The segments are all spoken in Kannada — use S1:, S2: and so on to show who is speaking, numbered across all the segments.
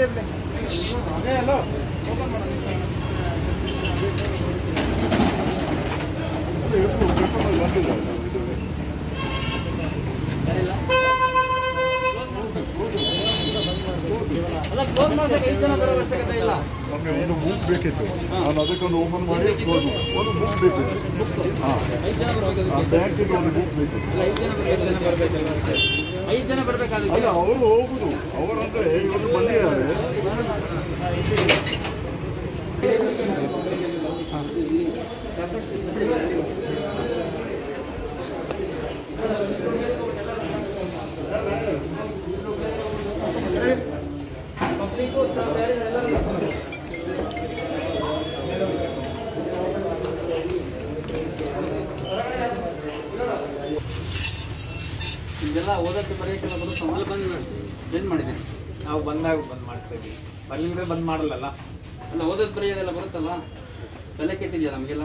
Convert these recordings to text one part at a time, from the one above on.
S1: ಅಲ್ಲ ಕ್ಲೋಸ್ ಮಾಡ್ಬೇಕು ಐದು ಜನ ಬರೋ ಅವಶ್ಯಕತೆ ಇಲ್ಲ
S2: ನಮಗೆ ಒಂದು ಬುಕ್ ಬೇಕಿತ್ತು ನಾನು ಅದಕ್ಕೊಂದು ಓಪನ್ ಮಾಡಿ ಕ್ಲೋಸ್ ಒಂದು ಬುಕ್ ಬೇಕಿತ್ತು ಹಾಂ
S1: ಐದು ಜನ ಬರ್ಬೇಕು
S2: ಆ
S1: ಅದಕ್ಕೆ
S2: ಬ್ಯಾಂಕಿಗೆ ಒಂದು ಬುಕ್ ಬೇಕಿತ್ತು
S1: ಅಲ್ಲ ಐದು ಜನ ಬರ್ಬೇಕು ಐದು ಜನ ಬರ್ಬೇಕಾದ್ರೆ
S2: ಅಲ್ಲ ಅವರು ಹೋಗುದು ಅವರಂದ್ರೆ ಇವರು ಬಂದಿದ್ದಾರೆ
S1: ಇದೆಲ್ಲ ಓದಕ್ಕೆ ಬರೆಯೋಕ್ಕೆಲ್ಲ ಬರುತ್ತಲ್ಲ ಬಂದ್ ಮಾಡಿ ಏನು ಮಾಡಿದ್ದೀನಿ
S3: ನಾವು ಬಂದಾಗ ಬಂದ್ ಮಾಡಿಸ್ತೀವಿ ಬರ್ಲಿಲ್ಲದೆ ಬಂದ್ ಮಾಡಲ್ಲಲ್ಲ
S1: ಅಲ್ಲ ಓದೋದು ಬರೆಯೋದೆಲ್ಲ ಬರುತ್ತಲ್ಲ ತಲೆ ಕೆಟ್ಟಿದೆಯಾ ನಮಗೆಲ್ಲ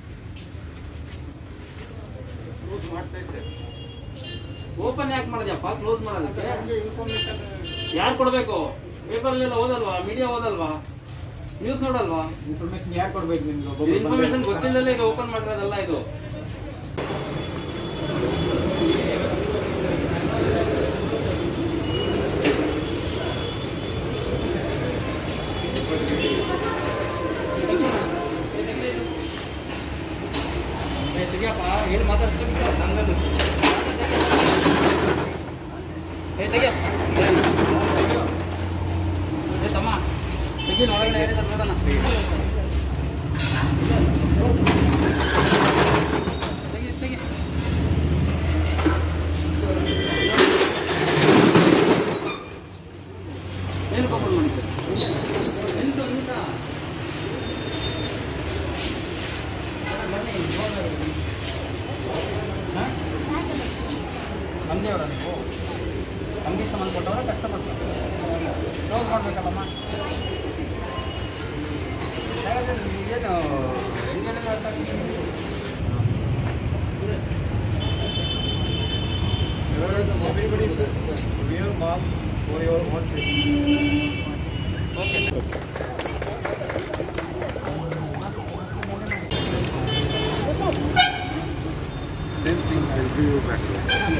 S1: ಓಪನ್ ಯಾಕೆ ಮಾಡಿದ್ಯಪ್ಪ ಕ್ಲೋಸ್ ಮಾಡೋದಕ್ಕೆ ಯಾರು ಕೊಡಬೇಕು ಪೇಪರ್ಲೆಲ್ಲ ಓದಲ್ವಾ ಮೀಡಿಯಾ ಓದಲ್ವಾ ನ್ಯೂಸ್ ನೋಡಲ್ವಾ
S3: ಇನ್ಫಾರ್ಮೇಶನ್ ಯಾರು ಕೊಡ್ಬೇಕು ನಿಮ್ಗೆ ಒಬ್ಬೊಬ್ರು
S1: ಇನ್ಫಾರ್ಮೇಶನ್ ಗೊತ್ತಿಲ್ಲದೆ ಈಗ ಓಪನ್ ಮಾಡಿರೋದಲ್ಲ ಇದು ತೆಗಿಯಪ್ಪ ಏನು ಮಾತಾಡ್ತೀನಿ ಏ ತೆಗಿಯಪ್ಪ ಏ ತಮ್ಮ ತೆಗಿ ಒಳಗಡೆ ಏನಿದೆ ನೋಡೋಣ ತೆಗಿ ತೆಗಿ ಏನು ಓಪನ್ ಮಾಡಿದ್ದೀರಿ ಎಂಟು ನಿಮಿಷ ಬನ್ನಿ ಹಾಂ ನಮ್ಮದೇವರ ನೀವು ನಮಗೆ ಸಂಬಂಧಪಟ್ಟವರ ಕಷ್ಟಪಟ್ಟು ಕ್ಲೋಸ್ ಮಾಡಬೇಕಲ್ಲಮ್ಮ ಏನು ಹೆಂಗೇನು ಹೇಳ್ತಾ ಇದ್ದೀನಿ okay
S2: Same thing, I'll give you back.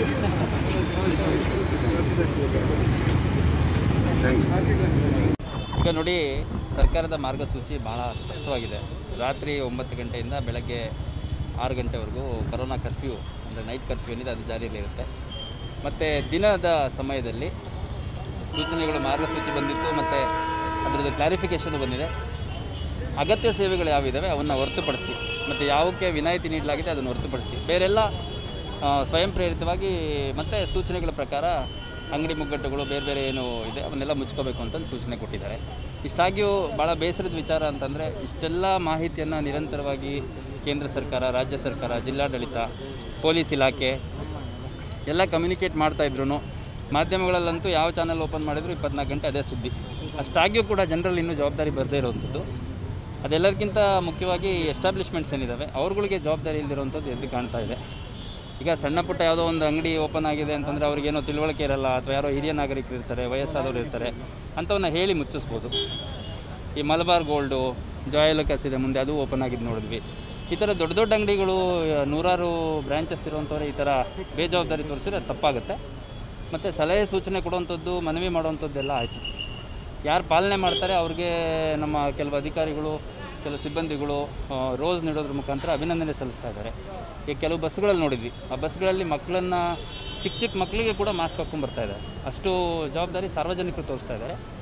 S2: Thank you.
S1: ಈಗ ನೋಡಿ ಸರ್ಕಾರದ ಮಾರ್ಗಸೂಚಿ ಭಾಳ ಸ್ಪಷ್ಟವಾಗಿದೆ ರಾತ್ರಿ ಒಂಬತ್ತು ಗಂಟೆಯಿಂದ ಬೆಳಗ್ಗೆ ಆರು ಗಂಟೆವರೆಗೂ ಕೊರೋನಾ ಕರ್ಫ್ಯೂ ಅಂದರೆ ನೈಟ್ ಕರ್ಫ್ಯೂ ಏನಿದೆ ಅದು ಜಾರಿಯಲ್ಲಿರುತ್ತೆ ಮತ್ತು ದಿನದ ಸಮಯದಲ್ಲಿ ಸೂಚನೆಗಳು ಮಾರ್ಗಸೂಚಿ ಬಂದಿತ್ತು ಮತ್ತು ಅದರದ್ದು ಕ್ಲಾರಿಫಿಕೇಷನ್ ಬಂದಿದೆ ಅಗತ್ಯ ಸೇವೆಗಳು ಯಾವಿದ್ದಾವೆ ಅವನ್ನು ಹೊರತುಪಡಿಸಿ ಮತ್ತು ಯಾವಕ್ಕೆ ವಿನಾಯಿತಿ ನೀಡಲಾಗಿದೆ ಅದನ್ನು ಹೊರತುಪಡಿಸಿ ಬೇರೆಲ್ಲ ಆ, ಸ್ವಯಂ ಪ್ರೇರಿತವಾಗಿ ಮತ್ತು ಸೂಚನೆಗಳ ಪ್ರಕಾರ ಅಂಗಡಿ ಮುಗ್ಗಟ್ಟುಗಳು ಬೇರೆ ಬೇರೆ ಏನು ಇದೆ ಅವನ್ನೆಲ್ಲ ಮುಚ್ಕೋಬೇಕು ಅಂತ ಸೂಚನೆ ಕೊಟ್ಟಿದ್ದಾರೆ ಇಷ್ಟಾಗಿಯೂ ಭಾಳ ಬೇಸರದ ವಿಚಾರ ಅಂತಂದರೆ ಇಷ್ಟೆಲ್ಲ ಮಾಹಿತಿಯನ್ನು ನಿರಂತರವಾಗಿ ಕೇಂದ್ರ ಸರ್ಕಾರ ರಾಜ್ಯ ಸರ್ಕಾರ ಜಿಲ್ಲಾಡಳಿತ ಪೊಲೀಸ್ ಇಲಾಖೆ ಎಲ್ಲ ಕಮ್ಯುನಿಕೇಟ್ ಮಾಡ್ತಾಯಿದ್ರು ಮಾಧ್ಯಮಗಳಲ್ಲಂತೂ ಯಾವ ಚಾನಲ್ ಓಪನ್ ಮಾಡಿದ್ರು ಇಪ್ಪತ್ನಾಲ್ಕು ಗಂಟೆ ಅದೇ ಸುದ್ದಿ ಅಷ್ಟಾಗಿಯೂ ಕೂಡ ಜನರಲ್ಲಿ ಇನ್ನೂ ಜವಾಬ್ದಾರಿ ಬರದೇ ಇರುವಂಥದ್ದು ಅದೆಲ್ಲದಕ್ಕಿಂತ ಮುಖ್ಯವಾಗಿ ಎಸ್ಟಾಬ್ಲಿಷ್ಮೆಂಟ್ಸ್ ಏನಿದ್ದಾವೆ ಅವ್ರುಗಳಿಗೆ ಜವಾಬ್ದಾರಿ ಇಲ್ದಿರುವಂಥದ್ದು ಎದ್ದು ಕಾಣ್ತಾ ಇದೆ ಈಗ ಸಣ್ಣ ಪುಟ್ಟ ಯಾವುದೋ ಒಂದು ಅಂಗಡಿ ಓಪನ್ ಆಗಿದೆ ಅಂತಂದರೆ ಅವ್ರಿಗೇನೋ ತಿಳುವಳಿಕೆ ಇರಲ್ಲ ಅಥವಾ ಯಾರೋ ಹಿರಿಯ ನಾಗರಿಕರು ಇರ್ತಾರೆ ವಯಸ್ಸಾದವರು ಇರ್ತಾರೆ ಅಂಥವನ್ನ ಹೇಳಿ ಮುಚ್ಚಿಸ್ಬೋದು ಈ ಮಲಬಾರ್ ಗೋಲ್ಡು ಜಾಯಲೋಕ್ಯಾಸ್ ಇದೆ ಮುಂದೆ ಅದು ಓಪನ್ ಆಗಿದ್ದು ನೋಡಿದ್ವಿ ಈ ಥರ ದೊಡ್ಡ ದೊಡ್ಡ ಅಂಗಡಿಗಳು ಆ, ನೂರಾರು ಬ್ರ್ಯಾಂಚಸ್ ಇರುವಂಥವ್ರು ಈ ಥರ ಬೇಜವಾಬ್ದಾರಿ ತೋರಿಸಿದ್ರೆ ಅದು ತಪ್ಪಾಗುತ್ತೆ ಮತ್ತು ಸಲಹೆ ಸೂಚನೆ ಕೊಡುವಂಥದ್ದು ಮನವಿ ಮಾಡುವಂಥದ್ದೆಲ್ಲ ಆಯಿತು ಯಾರು ಪಾಲನೆ ಮಾಡ್ತಾರೆ ಅವ್ರಿಗೆ ನಮ್ಮ ಕೆಲವು ಅಧಿಕಾರಿಗಳು ಕೆಲವು ಸಿಬ್ಬಂದಿಗಳು ಆ, ರೋಸ್ ನೀಡೋದ್ರ ಮುಖಾಂತರ ಅಭಿನಂದನೆ ಸಲ್ಲಿಸ್ತಾ ಇದ್ದಾರೆ ಈಗ ಕೆಲವು ಬಸ್ಗಳಲ್ಲಿ ನೋಡಿದ್ವಿ ಆ ಬಸ್ಗಳಲ್ಲಿ ಮಕ್ಕಳನ್ನು ಚಿಕ್ಕ ಚಿಕ್ಕ ಮಕ್ಕಳಿಗೆ ಕೂಡ ಮಾಸ್ಕ್ ಹಾಕ್ಕೊಂಡು ಬರ್ತಾ ಇದ್ದಾರೆ ಅಷ್ಟು ಜವಾಬ್ದಾರಿ ಸಾರ್ವಜನಿಕರು ತೋರಿಸ್ತಾ ಇದ್ದಾರೆ